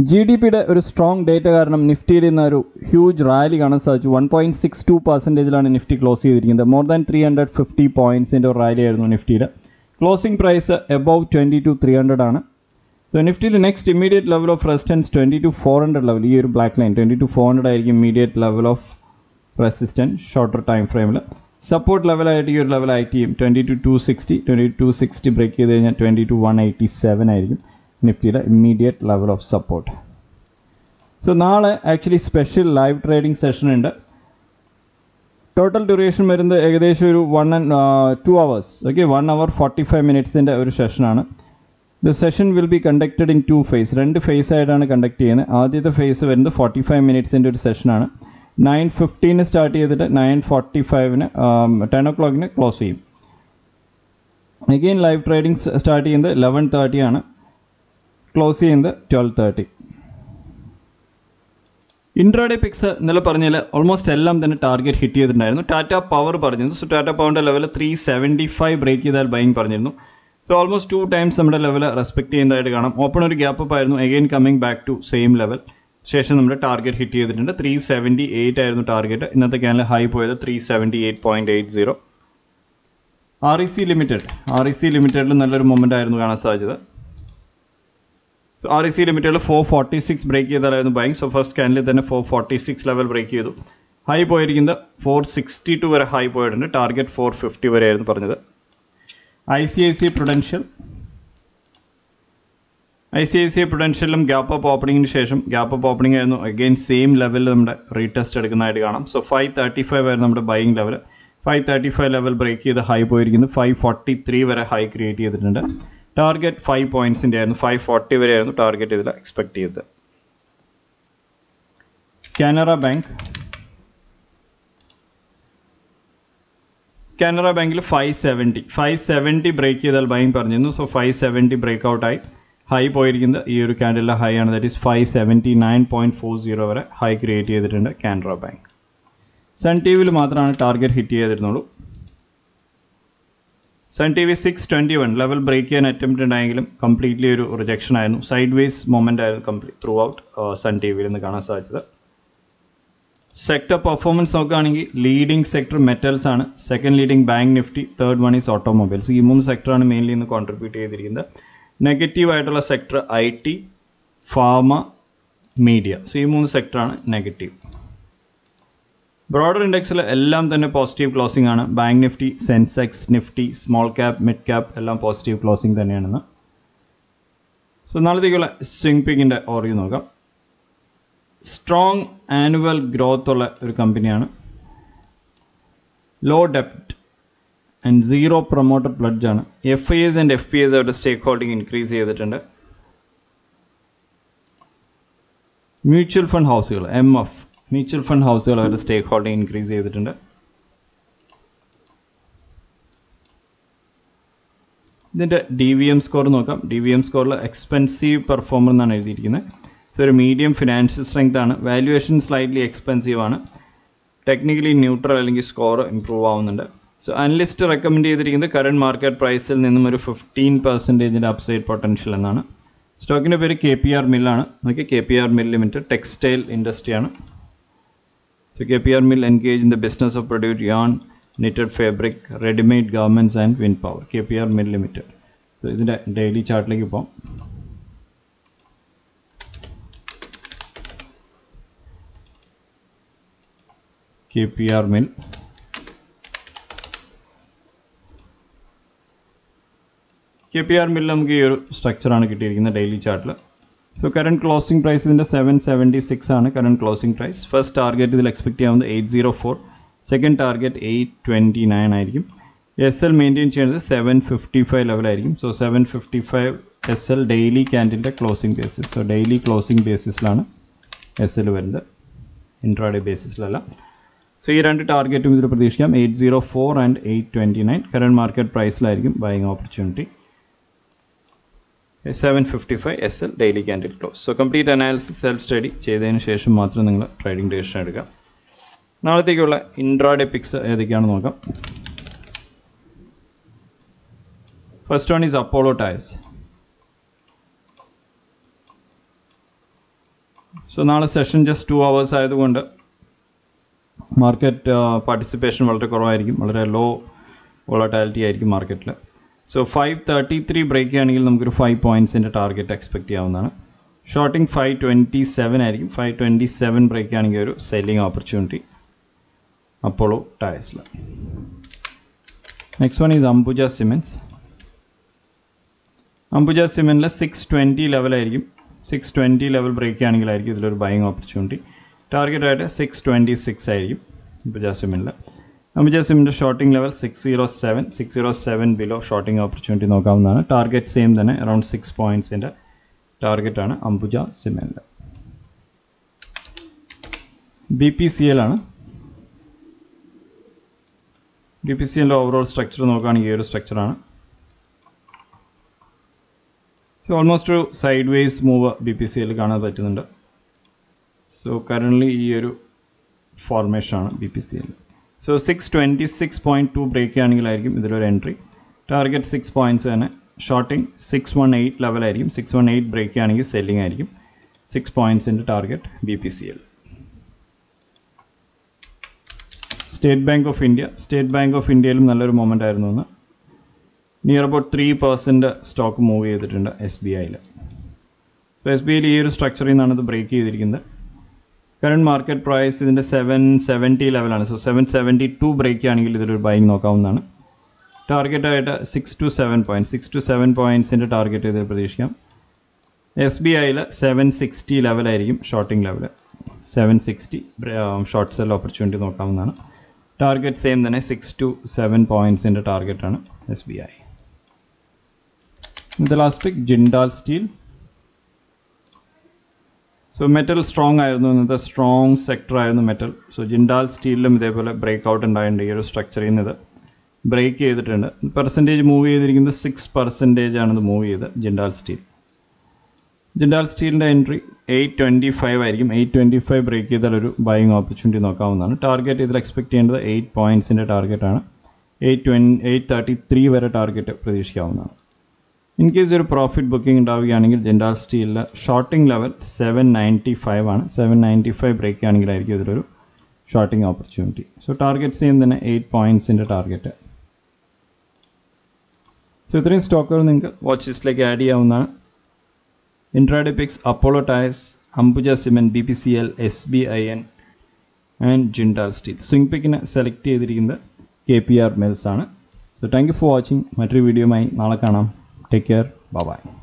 G D പിയുടെ ഒരു strong data കാരണം നിഫ്റ്റിയിൽ ഇന്ന് ഒരു ഹ്യൂജ് റാലി കാണാൻ സാധിച്ചു വൺ പോയിൻറ്റ് സിക്സ് ടു പെർസെൻറ്റേജിലാണ് നിഫ്റ്റി ക്ലോസ് ചെയ്തിരിക്കുന്നത് more than three hundred fifty പോയിൻറ്റ്സിൻ്റെ ഒരു റാലി ആയിരുന്നു നിഫ്റ്റിയിൽ closing price above twenty two three hundred ആണ് സോ നിഫ്റ്റിയിൽ next immediate level of resistance twenty two four hundred level ഈ ഒരു black line twenty two four hundred ആയിരിക്കും immediate level of resistance shorter time ഫ്രെയിമിൽ support ലെവലായിട്ട് ഈ ഒരു level I T twenty two two sixty twenty two sixty break ചെയ്ത് കഴിഞ്ഞാൽ twenty two one eighty seven ആയിരിക്കും നിഫ്റ്റിയുടെ immediate level of support so നാളെ actually special live trading session ഉണ്ട് ടോട്ടൽ ഡ്യൂറേഷൻ വരുന്നത് ഏകദേശം ഒരു one and two hours okay one hour forty five മിനിറ്റ്സിൻ്റെ ഒരു സെഷനാണ് the session will be conducted in two phase രണ്ട് ഫേസ് ആയിട്ടാണ് കണ്ടക്ട് ചെയ്യുന്നത് ആദ്യത്തെ ഫേസ് വരുന്നത് ഫോർട്ടി ഫൈവ് മിനിറ്റ്സിൻ്റെ ഒരു സെഷനാണ് നയൻ ഫിഫ്റ്റീന് സ്റ്റാർട്ട് ചെയ്തിട്ട് നയൻ ഫോർട്ടി ഫൈവിന് ടെൻ ഒ ക്ലോക്കിന് ക്ലോസ് ചെയ്യും അഗെയിൻ ലൈവ് ട്രേഡിംഗ് സ്റ്റാർട്ട് ചെയ്യുന്നത് ലെവൻ തേർട്ടി ആണ് ക്ലോസ് ചെയ്യുന്നത് ട്വൽവ് തേർട്ടി ഇൻട്രാഡേ പിക്സ് ഇന്നലെ പറഞ്ഞാൽ ഓൾമോസ്റ്റ് എല്ലാം തന്നെ ടാർഗറ്റ് ഹിറ്റ് ചെയ്തിട്ടുണ്ടായിരുന്നു ടാറ്റ പവർ പറഞ്ഞിരുന്നു സോ ടാറ്റ പവറിൻ്റെ level three seventy five break ചെയ്താൽ ബൈങ് പറഞ്ഞിരുന്നു സോ ഓൾമോസ്റ്റ് ടു ടൈംസ് നമ്മുടെ ലെവൽ റെസ്പെക്ട് ചെയ്യുന്നതായിട്ട് കാണാം ഓപ്പൺ ഒരു ഗ്യാപ്പ് അപ്പ് ആയിരുന്നു again coming back to same level ശേഷം നമ്മുടെ ടാർഗറ്റ് ഹിറ്റ് ചെയ്തിട്ടുണ്ട് ത്രീ സെവൻറ്റി എയ്റ്റ് ആയിരുന്നു ടാർഗറ്റ് ഇന്നത്തെ ക്യാനിൽ ഹൈ പോയത് three seventy eight point eight zero R E C limited R E C ലിമിറ്റഡിൽ നല്ലൊരു മൊമെൻ്റ് ആയിരുന്നു കാണാൻ സാധിച്ചത് സോ ആർ ഇ സി ലിമിറ്റഡിൽ ഫോർ ഫോർട്ടി സിക്സ് ബ്രേക്ക് ചെയ്താലായിരുന്നു ബൈങ് സോ ഫസ്റ്റ് ക്യാനിൽ തന്നെ four forty six level break ചെയ്തു ഹൈ പോയിരിക്കുന്നത് ഫോർ സിക്സ്റ്റി ടു വരെ ഹൈ പോയിട്ടുണ്ട് ടാർഗറ്റ് ഫോർ ഫിഫ്റ്റി വരെ ആയിരുന്നു പറഞ്ഞത് I C I C Prudential I C I C പ്രൊഡൻഷ്യലും ഗ്യാപ്പ് അപ്പ് ഓപ്പണിങ്ങിന് ശേഷം ഗ്യാപ്പ് അപ്പ് ഓപ്പണിംഗ് ആയിരുന്നു അഗെയിൻ സെയിം ലെവലിൽ നമ്മുടെ റീടെസ്റ്റ് എടുക്കുന്നതായിട്ട് കാണാം സോ ഫൈവ് തേർട്ടി ഫൈവ് ആയിരുന്നു നമ്മുടെ buying level five thirty five level break ചെയ്ത് ഹൈ പോയിരിക്കുന്നത് ഫൈവ് ഫോർട്ടി ത്രീ വരെ ഹൈ ക്രിയേറ്റ് ചെയ്തിട്ടുണ്ട് ടാർഗറ്റ് ഫൈവ് പോയിന്റ്സിൻ്റെ ആയിരുന്നു ഫൈവ് ഫോർട്ടി വരെ ആയിരുന്നു ടാർഗറ്റ് ഇതിൽ എക്സ്പെക്ട് ചെയ്തത് കാനറ ബാങ്ക് കാനറ ബാങ്കിൽ five seventy five seventy break ചെയ്താൽ ബൈങ് പറഞ്ഞിരുന്നു സോ ഫൈവ് സെവൻറ്റി ബ്രേക്ക് ഔട്ടായി ഹൈ പോയിരിക്കുന്നത് ഈ ഒരു ക്യാൻഡലിലെ ഹൈ ആണ് that is five seventy nine point four zero വരെ ഹൈ ക്രിയേറ്റ് ചെയ്തിട്ടുണ്ട് കാനറ ബാങ്ക് സൺ ടി വിയിൽ മാത്രമാണ് ടാർഗറ്റ് ഹിറ്റ് ചെയ്തിരുന്നുള്ളൂ Sun T V six twenty one level break ചെയ്യാൻ അറ്റംപ്റ്റ് ഉണ്ടായെങ്കിലും കംപ്ലീറ്റ്ലി ഒരു റിജക്ഷൻ ആയിരുന്നു സൈഡ് വേസ് മൊമെൻ്റ് ആയിരുന്നു complete through out Sun T വിയിൽ നിന്ന് കാണാൻ സാധിച്ചത് സെക്ടർ പെർഫോമൻസ് നോക്കുകയാണെങ്കിൽ ലീഡിംഗ് സെക്ടർ മെറ്റൽസ് ആണ് second leading Bank Nifty third one is automobiles ഈ മൂന്ന് സെക്ടറാണ് മെയിൻലി ഇന്ന് കോൺട്രിബ്യൂട്ട് ചെയ്തിരിക്കുന്നത് നെഗറ്റീവ് ആയിട്ടുള്ള sector I T pharma media so ഈ മൂന്ന് സെക്ടറാണ് നെഗറ്റീവ് ബ്രോഡർ ഇൻഡെക്സിൽ എല്ലാം തന്നെ പോസിറ്റീവ് ക്ലോസിംഗ് ആണ് Bank Nifty Sensex Nifty small cap mid cap എല്ലാം പോസിറ്റീവ് ക്ലോസിംഗ് തന്നെയാണെന്ന് സോ നാളത്തേക്കുള്ള സ്വിംഗ് പിക്കിൻ്റെ ഓറിയ നോക്കാം സ്ട്രോങ് ആനുവൽ ഗ്രോത്ത് ഉള്ള ഒരു കമ്പനിയാണ് low ഡെപ്റ്റ് and zero promoter pledge ആണ് F I S and F P S അവരുടെ സ്റ്റേക്ക് ഹോൾഡിംഗ് ഇൻക്രീസ് ചെയ്തിട്ടുണ്ട് മ്യൂച്വൽ ഫണ്ട് ഹൗസുകൾ എം എഫ് മ്യൂച്വൽ ഫണ്ട് ഹൗസുകൾ അവരുടെ സ്റ്റേക്ക് ഹോൾഡിംഗ് ഇൻക്രീസ് ചെയ്തിട്ടുണ്ട് ഇതിൻ്റെ ഡി വി എം സ്കോർ നോക്കാം ഡി വി എം സ്കോറിൽ എക്സ്പെൻസീവ് പെർഫോമർ എന്നാണ് എഴുതിയിരിക്കുന്നത് സോ ഒരു മീഡിയം ഫിനാൻഷ്യൽ സ്ട്രെങ്ത് ആണ് വാല്യുവേഷൻ സ്ലൈറ്റ്ലി എക്സ്പെൻസീവ് ആണ് ടെക്നിക്കലി ന്യൂട്രൽ അല്ലെങ്കിൽ സ്കോർ ഇമ്പ്രൂവ് ആവുന്നുണ്ട് സോ അനലിസ്റ്റ് റെക്കമെൻഡ് ചെയ്തിരിക്കുന്നത് കറണ്ട് മാർക്കറ്റ് പ്രൈസിൽ നിന്നും ഒരു ഫിഫ്റ്റീൻ പെർസെൻറ്റേജിൻ്റെ അപ്സൈഡ് പൊട്ടൻഷ്യൽ എന്നാണ് സ്റ്റോക്കിൻ്റെ പേര് കെ പി ആർ മില്ലാണ് നോക്കി K P R Mill Limited textile ഇൻഡസ്ട്രിയാണ് so K P R Mill engage in the business of produce yarn knitted fabric, ready-made garments and wind power. KPR Mill Limited. So ഇതിൻ്റെ daily ചാർട്ടിലേക്ക് പോകാം K P R Mill K P R Mill നമുക്ക് ഈ ഒരു സ്ട്രക്ചറാണ് കിട്ടിയിരിക്കുന്നത് daily ചാർട്ടിൽ so current closing price ഇതിൻ്റെ സെവൻ സെവൻറ്റി സിക്സ് ആണ് current closing price first target ഇതിൽ എക്സ്പെക്ട് ചെയ്യാവുന്നത് eight zero four second target eight twenty nine ആയിരിക്കും എസ് എൽ മെയിൻറ്റെയിൻ ചെയ്യുന്നത് സെവൻ ഫിഫ്റ്റി ഫൈവ് ലെവലായിരിക്കും so seven fifty five S L daily ക്യാൻഡിൻ്റെ closing basis so daily closing ബേസിസിലാണ് S L വരുന്നത് intraday ബേസിസിലല്ല so ഈ രണ്ട് ടാർഗറ്റും ഇതിൽ പ്രതീക്ഷിക്കാം eight zero four and eight twenty nine current market പ്രൈസിലായിരിക്കും buying opportunity seven fifty five S L daily candle close so complete analysis self study ചെയ്തതിന് ശേഷം മാത്രം നിങ്ങൾ ട്രേഡിംഗ് ഡിസിഷൻ എടുക്കുക നാളത്തേക്കുള്ള ഇൻട്രാഡേ പിക്സ് ഏതൊക്കെയാണെന്ന് നോക്കാം first one is Apollo Tyres so നാളെ session just two hours ആയതുകൊണ്ട് മാർക്കറ്റ് പാർട്ടിസിപ്പേഷൻ വളരെ കുറവായിരിക്കും വളരെ ലോ വോളറ്റാലിറ്റി ആയിരിക്കും മാർക്കറ്റിൽ so five thirty three break ആണെങ്കിൽ നമുക്കൊരു ഫൈവ് പോയിൻറ്റ്സിൻ്റെ ടാർഗറ്റ് എക്സ്പെക്റ്റ് ചെയ്യാവുന്നതാണ് ഷോർട്ടിംഗ് ഫൈവ് ട്വൻറ്റി സെവൻ ആയിരിക്കും ഫൈവ് ട്വൻറ്റി സെവൻ ബ്രേക്ക് ആണെങ്കിൽ ഒരു സെല്ലിംഗ് ഓപ്പർച്യൂണിറ്റി അപ്പോളോ ടയർസിൽ next one is Ambuja Cements Ambuja സിമെൻറ്റിൽ സിക്സ് ട്വൻറ്റി ലെവലായിരിക്കും സിക്സ് ട്വൻറ്റി ലെവൽ ബ്രേക്ക് ആണെങ്കിലായിരിക്കും ഇതിലൊരു ബൈങ് ഓപ്പർച്യൂണിറ്റി ടാർഗറ്റ് ആയിട്ട് സിക്സ് ട്വൻറ്റി സിക്സ് ആയിരിക്കും അംബുജ സിമെൻറ്റിൽ Ambuja Cement shorting level six zero seven six zero seven below shorting opportunity നോക്കാവുന്നതാണ് target same തന്നെ അറൗണ്ട് സിക്സ് പോയിൻറ്റ്സിൻ്റെ ടാർഗറ്റാണ് Ambuja cement B P C L ആണ് ബി പി സി എല്ലിൻ്റെ ഓവറോൾ സ്ട്രക്ചർ നോക്കുകയാണെങ്കിൽ ഈ ഒരു സ്ട്രക്ചറാണ് സോ ഓൾമോസ്റ്റ് ഒരു sideways move B P C L കാണാൻ പറ്റുന്നുണ്ട് സോ കറൻ്റ്ലി ഈ ഒരു ഫോർമേഷനാണ് B P C L so six twenty six point two break ആണെങ്കിലായിരിക്കും ഇതിലൊരു എൻട്രി ടാർഗറ്റ് സിക്സ് പോയിൻറ്റ്സ് തന്നെ ഷോർട്ടിംഗ് സിക്സ് വൺ എയ്റ്റ് ലെവലായിരിക്കും സിക്സ് വൺ എയ്റ്റ് ബ്രേക്ക് ആണെങ്കിൽ സെല്ലിംഗ് ആയിരിക്കും സിക്സ് പോയിൻറ്റ്സിൻ്റെ target B P C L State Bank of India State Bank of ഇന്ത്യയിലും നല്ലൊരു moment ആയിരുന്നു എന്ന് near about three percent stock move ചെയ്തിട്ടുണ്ട് എസ് ബി ഐയിൽ അപ്പോൾ എസ് ബി ഐയിൽ ഈ ഒരു സ്ട്രക്ചറിൽ നിന്നാണ് ഇത് ബ്രേക്ക് ചെയ്തിരിക്കുന്നത് കറണ്ട് മാർക്കറ്റ് പ്രൈസ് ഇതിൻ്റെ സെവൻ സെവൻറ്റി ലെവലാണ് so seven seventy two break ആണെങ്കിൽ ഇതിലൊരു ബൈങ് നോക്കാവുന്നതാണ് ടാർഗറ്റായിട്ട് six two seven point six two seven പോയിൻറ്റ്സിൻ്റെ ടാർഗറ്റ് ഇതിൽ പ്രതീക്ഷിക്കാം എസ് ബി ഐയിൽ സെവൻ സിക്സ്റ്റി ലെവലായിരിക്കും shorting level seven sixty short sell opportunity നോക്കാവുന്നതാണ് ടാർഗറ്റ് സെയിം തന്നെ സിക്സ് ടു സെവൻ പോയിൻറ്റ്സിൻ്റെ ടാർഗറ്റാണ് എസ് ബി ഐ ഇത് last pick Jindal Steel so metal strong ആയിരുന്നു ഇന്നത്തെ സ്ട്രോങ് സെക്ടർ ആയിരുന്നു മെറ്റൽ സോ ജിൻഡാൽ സ്റ്റീലിലും ഇതേപോലെ ബ്രേക്ക് ഔട്ട് ഉണ്ടായിട്ടുണ്ട് ഈ ഒരു സ്ട്രക്ചറിൽ നിന്ന് ഇത് ബ്രേക്ക് ചെയ്തിട്ടുണ്ട് പെർസെൻറ്റേജ് മൂവ് ചെയ്തിരിക്കുന്നത് സിക്സ് പെർസെൻറ്റേജ് ആണ് ഇത് മൂവ് ചെയ്ത് ജിൻഡാൽ സ്റ്റീൽ ജിൻഡാൽ സ്റ്റീലിൻ്റെ എൻട്രി എയ്റ്റ് ട്വൻറ്റി ഫൈവ് ആയിരിക്കും എയ്റ്റ് ട്വൻറ്റി ഫൈവ് ബ്രേക്ക് ചെയ്താൽ ഒരു ബൈങ് ഓപ്പർച്യൂണിറ്റി നോക്കാവുന്നതാണ് ടാർഗറ്റ് ഇതിൽ എക്സ്പെക്ട് ചെയ്യേണ്ടത് എയ്റ്റ് പോയിൻറ്റ്സിൻ്റെ ടാർഗറ്റാണ് eight twen eight thirty three വരെ ടാർഗറ്റ് പ്രതീക്ഷിക്കാവുന്നതാണ് ഇൻ കേസ് ഒരു പ്രോഫിറ്റ് ബുക്കിംഗ് ഉണ്ടാവുകയാണെങ്കിൽ ജിൻഡാൽ സ്റ്റീലിൽ shorting level seven ninety five ആണ് സെവൻ നയൻറ്റി ഫൈവ് ബ്രേക്ക് ആണെങ്കിലായിരിക്കും ഇതിലൊരു shorting opportunity so target same തന്നെ എയ്റ്റ് പോയിൻറ്റ്സിൻ്റെ ടാർഗറ്റ് സോ ഇത്രയും സ്റ്റോക്കുകൾ നിങ്ങൾക്ക് വാച്ച് ലിസ്റ്റിലേക്ക് ആഡ് ചെയ്യാവുന്നതാണ് intraday picks Apollo tyres Ambuja cement B P C L S B I N and Jindal steel swing പിക്കിനെ സെലക്ട് ചെയ്തിരിക്കുന്നത് കെ പി ആർ മെൽസ് ആണ് so thank you for watching മറ്റൊരു വീഡിയോയുമായി നാളെ കാണാം ടേക്ക് കെയർ ബൈ